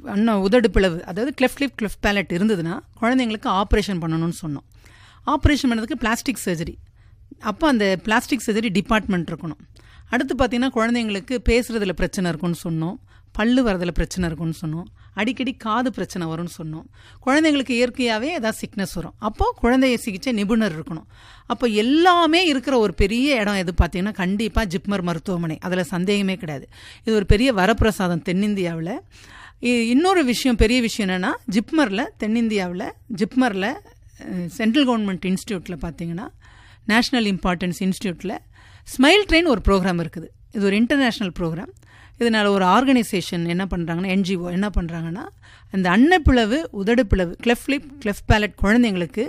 அண்ணன் உதடு பிளவு அதாவது கிளெஃப்ட் லிப் கிளெஃப்ட் பேலட் இருந்ததுன்னா குழந்தைங்களுக்கு ஆப்ரேஷன் பண்ணணும்னு சொன்னோம் ஆப்ரேஷன் பண்ணதுக்கு பிளாஸ்டிக் சர்ஜரி அப்போ அந்த பிளாஸ்டிக் சர்ஜரி டிபார்ட்மெண்ட் இருக்கணும் அடுத்து பார்த்தீங்கன்னா குழந்தைங்களுக்கு பேசுகிறதுல பிரச்சனை இருக்கும்னு சொன்னோம் பல்லு வரதில் பிரச்சனை இருக்கும்னு சொன்னோம் அடிக்கடி காது பிரச்சனை வரும்னு சொன்னோம் குழந்தைங்களுக்கு இயற்கையாகவே ஏதாவது சிக்னஸ் வரும் அப்போது குழந்தைய சிகிச்சை நிபுணர் இருக்கணும் அப்போ எல்லாமே இருக்கிற ஒரு பெரிய இடம் எது பார்த்தீங்கன்னா கண்டிப்பாக ஜிப்மர் மருத்துவமனை அதில் சந்தேகமே கிடையாது இது ஒரு பெரிய வரப்பிரசாதம் தென்னிந்தியாவில் இ- இன்னொரு விஷயம் பெரிய விஷயம் என்னென்னா ஜிப்மரில் தென்னிந்தியாவில் ஜிப்மரில் சென்ட்ரல் கவர்மெண்ட் இன்ஸ்டியூட்டில் பார்த்தீங்கன்னா நேஷ்னல் இம்பார்ட்டன்ஸ் இன்ஸ்டியூட்டில் ஸ்மைல் ட்ரெயின் ஒரு ப்ரோக்ராம் இருக்குது இது ஒரு இன்டர்நேஷ்னல் ப்ரோக்ராம் இதனால் ஒரு ஆர்கனைசேஷன் என்ன பண்ணுறாங்கன்னா என்ஜிஓ என்ன பண்ணுறாங்கன்னா இந்த அன்னப்பிளவு உதடு பிளவு கிளெஃப் லிப் கிளெஃப் பேலட் குழந்தைங்களுக்கு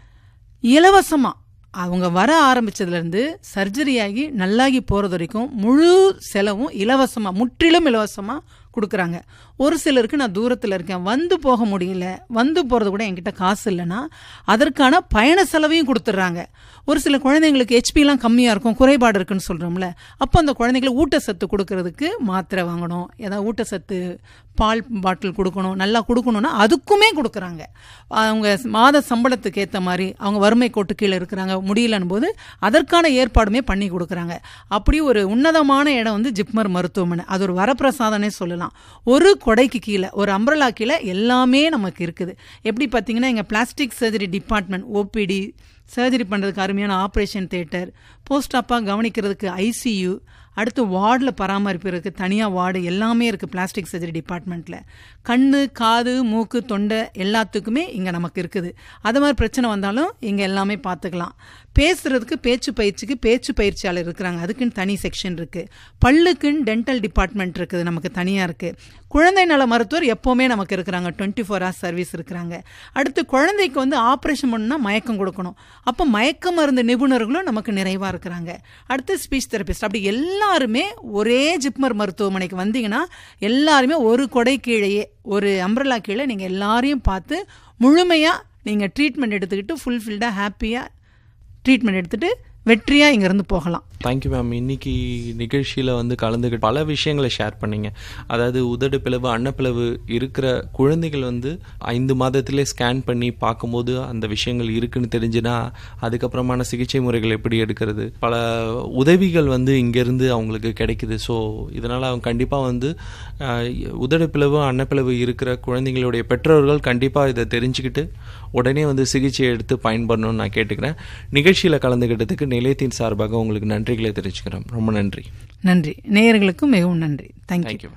இலவசமாக அவங்க வர ஆரம்பிச்சதுலேருந்து சர்ஜரி ஆகி நல்லாகி போகிறது வரைக்கும் முழு செலவும் இலவசமாக முற்றிலும் இலவசமாக கொடுக்குறாங்க ஒரு சிலருக்கு நான் தூரத்தில் இருக்கேன் வந்து போக முடியல வந்து போகிறது கூட என்கிட்ட காசு இல்லைன்னா அதற்கான பயண செலவையும் கொடுத்துட்றாங்க ஒரு சில குழந்தைங்களுக்கு ஹெச்பிலாம் கம்மியாக இருக்கும் குறைபாடு இருக்குன்னு சொல்கிறோம்ல அப்போ அந்த குழந்தைங்களுக்கு ஊட்டச்சத்து கொடுக்கறதுக்கு மாத்திரை வாங்கணும் ஏதாவது ஊட்டச்சத்து பால் பாட்டில் கொடுக்கணும் நல்லா கொடுக்கணும்னா அதுக்குமே கொடுக்குறாங்க அவங்க மாத சம்பளத்துக்கு ஏற்ற மாதிரி அவங்க வறுமை கோட்டு கீழே இருக்கிறாங்க முடியலன்னு போது அதற்கான ஏற்பாடுமே பண்ணி கொடுக்குறாங்க அப்படி ஒரு உன்னதமான இடம் வந்து ஜிப்மர் மருத்துவமனை அது ஒரு வரப்பிரசாதனே சொல்லலாம் ஒரு கொடைக்கு கீழே ஒரு அம்ரலா கீழே எல்லாமே நமக்கு இருக்குது எப்படி பார்த்தீங்கன்னா எங்கள் plastic surgery department OPD surgery பண்ணுறதுக்கு அருமையான ஆப்ரேஷன் தேட்டர் போஸ்ட் அப்பாக கவனிக்கிறதுக்கு ஐசியூ அடுத்து வார்டில் பராமரிப்பிற்கு தனியாக வார்டு எல்லாமே இருக்குது பிளாஸ்டிக் சர்ஜரி டிபார்ட்மெண்ட்டில் கண் காது மூக்கு தொண்டை எல்லாத்துக்குமே இங்கே நமக்கு இருக்குது அது மாதிரி பிரச்சனை வந்தாலும் இங்கே எல்லாமே பார்த்துக்கலாம் பேசுகிறதுக்கு பேச்சு பயிற்சிக்கு பேச்சு பயிற்சியாளர் இருக்கிறாங்க அதுக்குன்னு தனி செக்ஷன் இருக்குது பல்லுக்குன்னு டென்டல் டிபார்ட்மெண்ட் இருக்குது நமக்கு தனியாக இருக்குது குழந்தை நல மருத்துவர் எப்போவுமே நமக்கு இருக்கிறாங்க டுவெண்ட்டி ஃபோர் ஹவர்ஸ் சர்வீஸ் இருக்கிறாங்க அடுத்து குழந்தைக்கு வந்து ஆப்ரேஷன் பண்ணணும்னா மயக்கம் கொடுக்கணும் அப்போ மயக்க மருந்து நிபுணர்களும் நமக்கு நிறைவாக இருக்கிறாங்க அடுத்து ஸ்பீச் தெரபிஸ்ட் அப்படி எல்லாருமே ஒரே ஜிப்மர் மருத்துவமனைக்கு வந்தீங்கன்னா எல்லாருமே ஒரு கொடை கீழேயே ஒரு அம்ரலா கீழே நீங்கள் எல்லாரையும் பார்த்து முழுமையாக நீங்கள் ட்ரீட்மெண்ட் எடுத்துக்கிட்டு ஃபுல்ஃபில்டாக ஹாப்பியாக ட்ரீட்மெண்ட் எடுத்துகிட்டு வெற்றியாக இங்கேருந்து போகலாம் தேங்க்யூ மேம் இன்னைக்கு நிகழ்ச்சியில் வந்து கலந்துக்கிட்டு பல விஷயங்களை ஷேர் பண்ணீங்க அதாவது உதடு பிளவு அன்னப்பிளவு இருக்கிற குழந்தைகள் வந்து ஐந்து மாதத்திலே ஸ்கேன் பண்ணி பார்க்கும்போது அந்த விஷயங்கள் இருக்குன்னு தெரிஞ்சுனா அதுக்கப்புறமான சிகிச்சை முறைகள் எப்படி எடுக்கிறது பல உதவிகள் வந்து இங்கேருந்து அவங்களுக்கு கிடைக்குது ஸோ இதனால் அவங்க கண்டிப்பாக வந்து அஹ், உதடு பிளவு அன்னப்பிளவு இருக்கிற குழந்தைங்களுடைய பெற்றோர்கள் கண்டிப்பாக இதை தெரிஞ்சுக்கிட்டு உடனே வந்து சிகிச்சை எடுத்து பயன்படணும்னு நான் கேட்டுக்கிறேன் நிகழ்ச்சியில் கலந்துக்கிட்டதுக்கு நிலையத்தின் சார்பாக உங்களுக்கு நன்றிகளை தெரிவிச்சுக்கிறேன் ரொம்ப நன்றி நன்றி நேயர்களுக்கும் மிகவும் நன்றி தேங்க்யூ தேங்க்யூ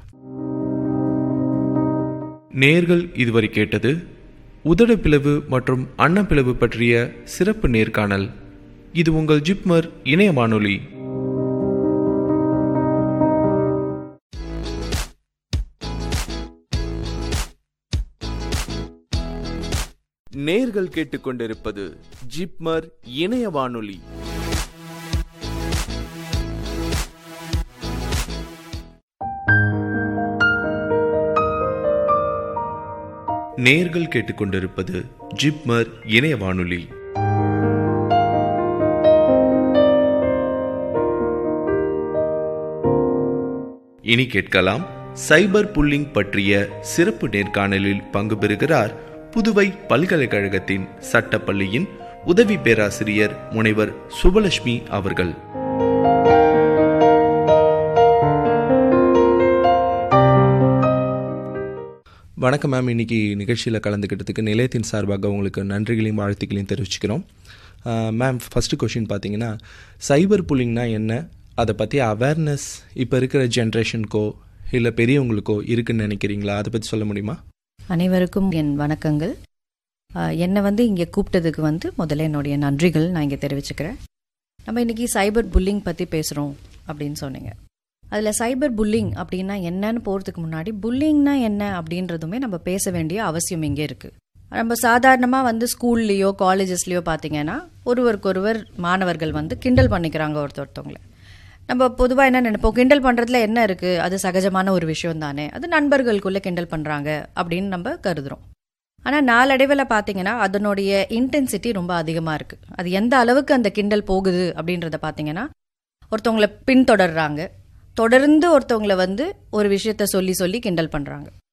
நேர்கள் இதுவரை கேட்டது உதடு பிளவு மற்றும் அன்னப்பிளவு பற்றிய சிறப்பு நேர்காணல் இது உங்கள் ஜிப்மர் இணைய வானொலி நேர்கள் கேட்டுக்கொண்டிருப்பது ஜிப்மர் இணைய வானொலி நேர்கள் கேட்டுக்கொண்டிருப்பது ஜிப்மர் இணைய வானொலி இனி கேட்கலாம் சைபர் புல்லிங் பற்றிய சிறப்பு நேர்காணலில் பங்கு பெறுகிறார் புதுவை பல்கலைக்கழகத்தின் சட்டப்பள்ளியின் உதவி பேராசிரியர் முனைவர் சுபலட்சுமி அவர்கள் வணக்கம் மேம் இன்னைக்கு நிகழ்ச்சியில் கலந்துக்கிட்டதுக்கு நிலையத்தின் சார்பாக உங்களுக்கு நன்றிகளையும் வாழ்த்துக்களையும் தெரிவிச்சுக்கிறோம் மேம் ஃபஸ்ட்டு கொஷின் பார்த்தீங்கன்னா சைபர் புல்லிங்னா என்ன அதை பற்றி அவேர்னஸ் இப்போ இருக்கிற ஜென்ரேஷனுக்கோ இல்லை பெரியவங்களுக்கோ இருக்குன்னு நினைக்கிறீங்களா அதை பற்றி சொல்ல முடியுமா அனைவருக்கும் என் வணக்கங்கள் ஆஹ், என்னை வந்து இங்கே கூப்பிட்டதுக்கு வந்து முதல்ல என்னுடைய நன்றிகள் நான் இங்கே தெரிவிச்சுக்கிறேன் நம்ம இன்னைக்கு சைபர் புல்லிங் பற்றி பேசுகிறோம் அப்படின்னு சொன்னீங்க அதில் சைபர் புல்லிங் அப்படின்னா என்னன்னு போகிறதுக்கு முன்னாடி புல்லிங்னா என்ன அப்படின்றதுமே நம்ம பேச வேண்டிய அவசியம் இங்கே இருக்குது நம்ம சாதாரணமாக வந்து ஸ்கூல்லையோ காலேஜஸ்லையோ பார்த்தீங்கன்னா ஒருவருக்கொருவர் மாணவர்கள் வந்து கிண்டல் பண்ணிக்கிறாங்க ஒருத்தர் ஒருத்தவங்களை நம்ம பொதுவாக என்ன நினைப்போம் கிண்டல் பண்ணுறதுல என்ன இருக்குது அது சகஜமான ஒரு விஷயம் தானே அது நண்பர்களுக்குள்ளே கிண்டல் பண்ணுறாங்க அப்படின்னு நம்ம கருதுறோம் ஆனால் நாளடைவில் பார்த்தீங்கன்னா அதனுடைய இன்டென்சிட்டி ரொம்ப அதிகமாக இருக்குது அது எந்த அளவுக்கு அந்த கிண்டல் போகுது அப்படின்றத பார்த்தீங்கன்னா ஒருத்தவங்களை பின்தொடர்றாங்க தொடர்ந்து ஒருத்தவங்களை வந்து ஒரு விஷயத்த சொல்லி சொல்லி கிண்டல் பண்ணுறாங்க